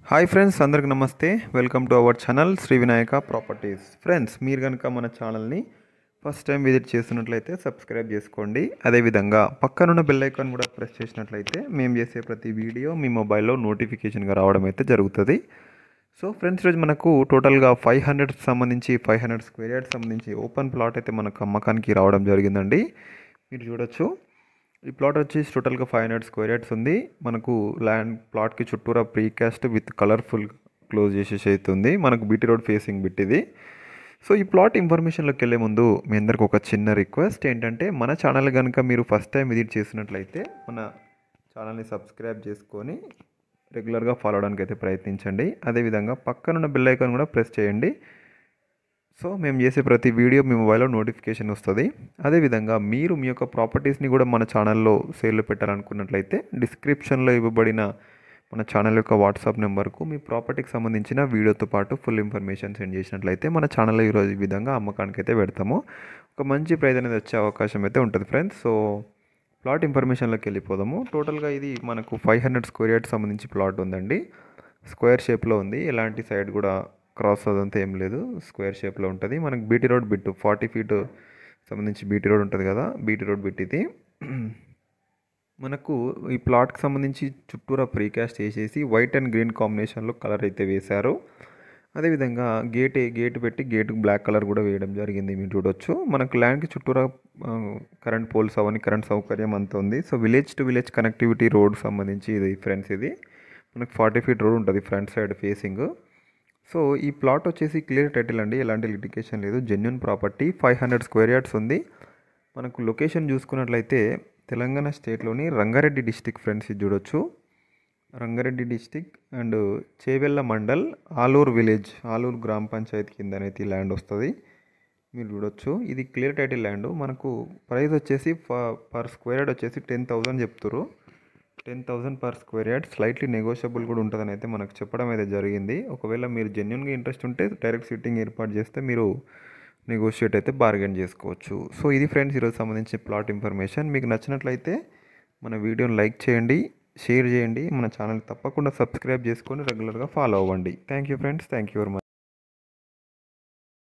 hi friends అందరికి నమస్తే welcome to our channel Sri Vinayaka properties friends మీరు కనుక మన ఛానల్ని ఫస్ట్ టైం విజిట్ చేస్తున్నట్లయితే సబ్స్క్రైబ్ చేసుకోండి అదేవిధంగా పక్కనున్న బెల్ ఐకాన్ కూడా ప్రెస్ చేసినట్లయితే మేము చేసే ప్రతి వీడియో మీ మొబైల్లో నోటిఫికేషన్గా రావడం అయితే జరుగుతుంది సో ఫ్రెండ్స్ ఈరోజు మనకు టోటల్గా ఫైవ్ హండ్రెడ్ సంబంధించి ఫైవ్ హండ్రెడ్ స్క్వేర్ యార్డ్ సంబంధించి ఓపెన్ ప్లాట్ అయితే మనకు అమ్మకానికి రావడం జరిగిందండి మీరు చూడొచ్చు ఈ ప్లాట్ వచ్చేసి టోటల్గా ఫైవ్ హండ్రెడ్ స్క్వేర్ యార్డ్స్ ఉంది మనకు ల్యాండ్ ప్లాట్కి చుట్టూరా ప్రీకాస్ట్ విత్ కలర్ఫుల్ క్లోజ్ చేసేసి అవుతుంది మనకు బీటీ రోడ్ ఫేసింగ్ బిట్ ఇది సో ఈ ప్లాట్ ఇన్ఫర్మేషన్లోకి వెళ్ళే ముందు మీ అందరికి ఒక చిన్న రిక్వెస్ట్ ఏంటంటే మన ఛానల్ కనుక మీరు ఫస్ట్ టైం విజిట్ చేసినట్లయితే మన ఛానల్ని సబ్స్క్రైబ్ చేసుకొని రెగ్యులర్గా ఫాలో అవడానికి అయితే ప్రయత్నించండి అదేవిధంగా పక్కనున్న బెల్ ఐకాన్ కూడా ప్రెస్ చేయండి సో మేము చేసే ప్రతి వీడియో మీ మొబైల్లో నోటిఫికేషన్ వస్తుంది అదేవిధంగా మీరు మీ యొక్క ప్రాపర్టీస్ని కూడా మన ఛానల్లో సేల్లో పెట్టాలనుకున్నట్లయితే డిస్క్రిప్షన్లో ఇవ్వబడిన మన ఛానల్ యొక్క వాట్సాప్ నెంబర్కు మీ ప్రాపర్టీకి సంబంధించిన వీడియోతో పాటు ఫుల్ ఇన్ఫర్మేషన్ సెండ్ చేసినట్లయితే మన ఛానల్లో ఈరోజు ఈ విధంగా అమ్మకానికి అయితే పెడతాము ఒక మంచి ప్రైజ్ అనేది వచ్చే అవకాశం అయితే ఉంటుంది ఫ్రెండ్స్ సో ప్లాట్ ఇన్ఫర్మేషన్లోకి వెళ్ళిపోదాము టోటల్గా ఇది మనకు ఫైవ్ హండ్రెడ్ స్క్వేర్ యార్డ్ సంబంధించి ప్లాట్ ఉందండి స్క్వేర్ షేప్లో ఉంది ఎలాంటి సైడ్ కూడా క్రాస్ అదంతా ఏం లేదు స్క్వేర్ షేప్లో ఉంటుంది మనకు BT road bit forty feet సంబంధించి బీటీ రోడ్ ఉంటుంది కదా బీటీ రోడ్ బిట్ ఇది మనకు ఈ ప్లాట్కి సంబంధించి చుట్టూరా ప్రీకాస్ట్ వేసేసి వైట్ అండ్ గ్రీన్ కాంబినేషన్లో కలర్ అయితే వేశారు అదేవిధంగా గేట్ గేట్ పెట్టి గేట్ బ్లాక్ కలర్ కూడా వేయడం జరిగింది మీరు చూడొచ్చు మనకు ల్యాండ్కి చుట్టూరా కరెంట్ పోల్స్ అవన్నీ కరెంట్ సౌకర్యం అంతా ఉంది so village to village connectivity road సంబంధించి ఇది ఫ్రెండ్స్ ఇది మనకు ఫార్టీ ఫీట్ రోడ్ ఉంటుంది ఫ్రంట్ సైడ్ ఫేసింగ్ సో ఈ ప్లాట్ వచ్చేసి క్లియర్ టైటిల్ అండి ఎలాంటి లిటికేషన్ లేదు genuine property five hundred square yards ఉంది మనకు లొకేషన్ చూసుకున్నట్లయితే తెలంగాణ స్టేట్లోని రంగారెడ్డి డిస్టిక్ ఫ్రెండ్స్ ఇది చూడొచ్చు Rangareddy district and Chevella mandal Aluru village Aluru గ్రామ పంచాయతీ కిందనైతే ఈ ల్యాండ్ వస్తుంది మీరు చూడొచ్చు ఇది క్లియర్ టైటిల్ ల్యాండ్ మనకు ప్రైస్ వచ్చేసి పర్ స్క్వేర్ యార్డ్ వచ్చేసి టెన్ థౌజండ్ చెప్తారు ten thousand per square yard slightly negotiable కూడా ఉంటుందని అయితే మనకు చెప్పడం అయితే జరిగింది ఒకవేళ మీరు జెన్యున్గా ఇంట్రెస్ట్ ఉంటే డైరెక్ట్ సిట్టింగ్ ఏర్పాటు చేస్తే మీరు నెగోషియేట్ అయితే బార్గెన్ చేసుకోవచ్చు సో ఇది ఫ్రెండ్స్ ఈరోజు సంబంధించిన ప్లాట్ ఇన్ఫర్మేషన్ మీకు నచ్చినట్లయితే మన వీడియోని లైక్ చేయండి షేర్ చేయండి మన ఛానల్ తప్పకుండా సబ్స్క్రైబ్ చేసుకొని రెగ్యులర్గా ఫాలో అవ్వండి thank you friends thank you very much